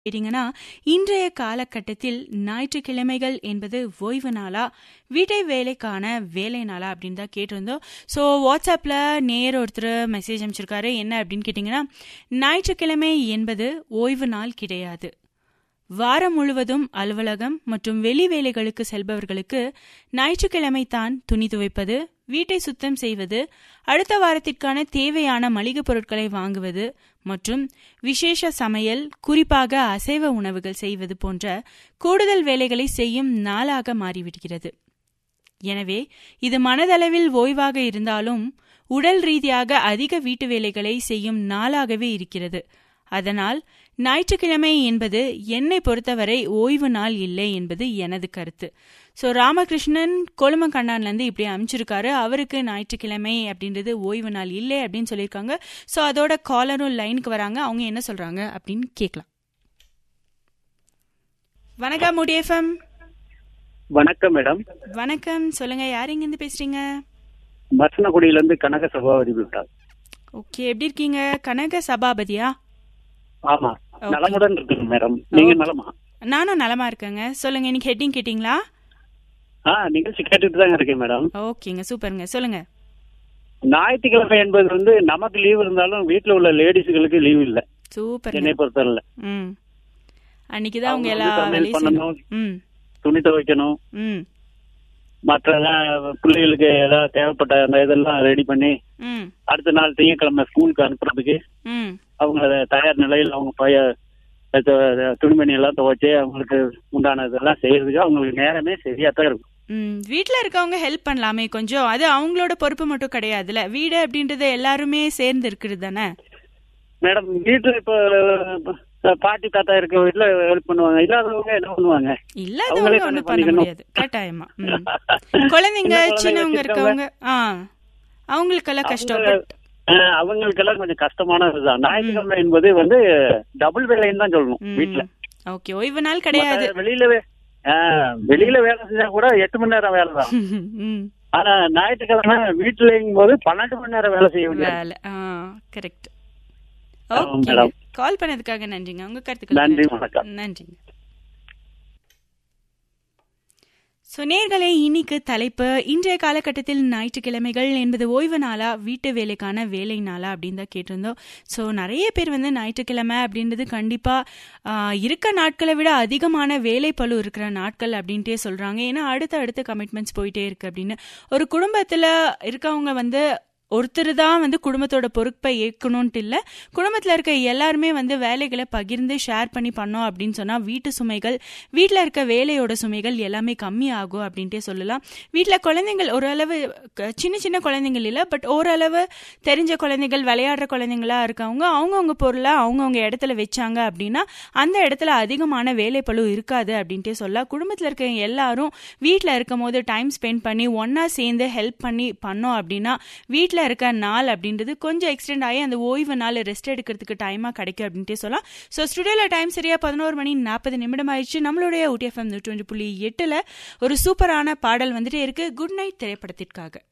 கேட்டீங்கன்னா இன்றைய காலகட்டத்தில் ஞாயிற்றுக்கிழமைகள் என்பது ஓய்வு நாளா வீட்டை வேலைக்கான வேலை நாளா அப்படின்னு தான் கேட்டிருந்தோம் ஸோ வாட்ஸ்அப்பில் நேர் ஒருத்தர் மெசேஜ் அமைச்சிருக்காரு என்ன அப்படின்னு கேட்டிங்கன்னா ஞாயிற்றுக்கிழமை என்பது ஓய்வு நாள் கிடையாது வாரம் முழுவதும் அலுவலகம் மற்றும் வெளி வேலைகளுக்கு செல்பவர்களுக்கு ஞாயிற்றுக்கிழமை தான் துணி துவைப்பது வீட்டை சுத்தம் செய்வது அடுத்த வாரத்திற்கான தேவையான மளிகைப் பொருட்களை வாங்குவது மற்றும் விசேஷ சமையல் குறிப்பாக அசைவ உணவுகள் செய்வது போன்ற கூடுதல் வேலைகளை செய்யும் நாளாக மாறிவிடுகிறது எனவே இது மனதளவில் ஓய்வாக இருந்தாலும் உடல் ரீதியாக அதிக வீட்டு வேலைகளை செய்யும் நாளாகவே இருக்கிறது அதனால் ஞாயிற்றுக்கிழமை என்பது என்னை பொறுத்தவரை ஓய்வு நாள் இல்லை என்பது எனது கருத்து ஸோ ராமகிருஷ்ணன் கொழுமக்கண்ணான்லேருந்து இப்படி அமைச்சிருக்காரு அவருக்கு ஞாயிற்றுக்கிழமை அப்படின்றது ஓய்வு நாள் இல்லை அப்படின்னு சொல்லியிருக்காங்க ஸோ அதோட காலரும் லைனுக்கு வராங்க அவங்க என்ன சொல்றாங்க அப்படின்னு கேட்கலாம் வணக்கம் முடிஎஃப்எம் வணக்கம் மேடம் வணக்கம் சொல்லுங்க யார் இருந்து பேசுறீங்க மசனகுடியில இருந்து கனக சபாபதி விட்டார் ஓகே எப்படி இருக்கீங்க கனக சபாபதியா ஆமா Okay. நலமுடன் இருக்குங்க மேடம் நீங்க நலமா நானும் நலமா இருக்கேங்க சொல்லுங்க இன்னைக்கு ஹெட்டிங் கேட்டிங்களா ஆ நிகழ்ச்சி கேட்டுட்டு தாங்க இருக்கேன் மேடம் ஓகேங்க சூப்பருங்க சொல்லுங்க ஞாயிற்றுக்கிழமை என்பது வந்து நமக்கு லீவ் இருந்தாலும் வீட்டுல உள்ள லேடிஸ்களுக்கு லீவ் இல்ல சூப்பருங்க என்னை பொறுத்தவரையில ம் அன்னைக்கு தான் அவங்க அவங்க எல்லா வந்து சமையல் வேலையும் செய்யணும் பண்ணணும். ம் துணி துவைக்கணும் ம் மற்ற எல்லாம் பிள்ளைகளுக்கு ஏதாவது தேவைப்பட்ட அந்த இதெல்லாம் ரெடி பண்ணி ம் அடுத்த நாள் திங்கட்கிழமை ஸ்கூலுக்கு அனுப்புறதுக்கு ம் அவங்க அதை தயார் நிலையில் அவங்க பைய த- துணிமணி எல்லாம் துவைச்சு அவங்களுக்கு உண்டான இதெல்லாம் செய்யறதுக்கு அவங்களுக்கு நேரமே சரியா தான் இருக்கும் ம் வீட்டில் இருக்கவங்க ஹெல்ப் பண்ணலாமே கொஞ்சம் அது அவங்களோட பொறுப்பு மட்டும் கிடையாதுல்ல வீடு அப்படின்றது எல்லாருமே சேர்ந்து இருக்கிறது தானே மேடம் வீட்டுல இப்ப அஹ், பாட்டி தாத்தா இருக்க வீட்டுல ஹெல்ப் பண்ணுவாங்க இல்லாதவங்க என்ன பண்ணுவாங்க இல்லாதவங்க அவங்களே ஒன்றும் பண்ணி பண்ண பண்ணிக்கணும். முடியாது கட்டாயமா ம் குழந்தைங்க சின்ன குழந்தைங்க சின்னவங்க இருக்கவங்க வச்சிருக்கவங்க. ஆ அவங்களுக்கெல்லாம் கஷ்டம் அவங்க- அஹ், அவங்களுக்கெல்லாம் கொஞ்சம் கஷ்டமானதுதான் ஞாயிற்றுக்கிழமை என்பது வந்து டபுள் வேலைன்னு தான் சொல்லணும் வீட்டுல ஓகே ஓய்வு நாள் கிடையாது மத்த வெளியில வே- அஹ், வெளியில வேலை செஞ்சா கூட எட்டு மணி நேரம் வேலை தான் ம் ஆனா ஞாயிற்றுக்கிழமை வீட்டுலங்கும் போது பன்னெண்டு மணி நேரம் வேலை செய்ய வேண்டியது வேலை ஆ கரெக்ட் ஆமாம் ஓகே மேடம். கால் பண்ணதுக்காக நன்றிங்க உங்க கருத்துக்கள் நன்றி, வணக்கம். நன்றிங்க ஸோ நேர்களே இன்னைக்கு தலைப்பு இன்றைய காலகட்டத்தில் ஞாயிற்றுக்கிழமைகள் என்பது ஓய்வு நாளா வீட்டு வேலைக்கான வேலை நாளா அப்படின்னு தான் கேட்டிருந்தோம் ஸோ நிறைய பேர் வந்து ஞாயிற்றுக்கிழமை அப்படின்றது கண்டிப்பாக இருக்க நாட்களை விட அதிகமான வேலை பளு இருக்கிற நாட்கள் அப்படின்ட்டே சொல்கிறாங்க ஏன்னா அடுத்த அடுத்த கமிட்மெண்ட்ஸ் போயிட்டே இருக்கு அப்படின்னு ஒரு குடும்பத்தில் இருக்கவங்க வந்து ஒருத்தர் தான் வந்து குடும்பத்தோட பொறுப்பை ஏற்கணும்ட்டு இல்லை குடும்பத்தில் இருக்க எல்லாருமே வந்து வேலைகளை பகிர்ந்து ஷேர் பண்ணி பண்ணோம் அப்படின்னு சொன்னால் வீட்டு சுமைகள் வீட்டில் இருக்க வேலையோட சுமைகள் எல்லாமே கம்மி ஆகும் அப்படின்ட்டே சொல்லலாம் வீட்டில் குழந்தைங்கள் ஓரளவு க- சின்ன சின்ன குழந்தைங்கள் இல்லை பட் ஓரளவு தெரிஞ்ச குழந்தைகள் விளையாடுற குழந்தைங்களா இருக்கவங்க அவங்கவுங்க பொருளை அவங்கவுங்க இடத்துல வச்சாங்க அப்படின்னா அந்த இடத்துல அதிகமான வேலைப்பளு இருக்காது அப்படின்ட்டே சொல்லலாம் குடும்பத்தில் இருக்க எல்லாரும் வீட்டில் இருக்கும் போது டைம் ஸ்பெண்ட் பண்ணி ஒன்றா சேர்ந்து ஹெல்ப் பண்ணி பண்ணோம் அப்படின்னா வீட்டில் இருக்க நாள் அப்படின்றது கொஞ்சம் எக்ஸ்டெண்ட் ஆகி அந்த ஓய்வு நாள் ரெஸ்ட் எடுக்கிறதுக்கு டைமாக கிடைக்கும் அப்படின்ட்டே சொல்லலாம் ஸோ ஸ்டுடியோவில் டைம் சரியா பதினோரு மணி நாற்பது நிமிடம் ஆயிடுச்சு நம்மளுடைய ஊட்டிஎஃப்எம் நூற்றி புள்ளி எட்டில் ஒரு சூப்பரான பாடல் வந்துட்டே இருக்கு குட் நைட் திரைப்படத்திற்காக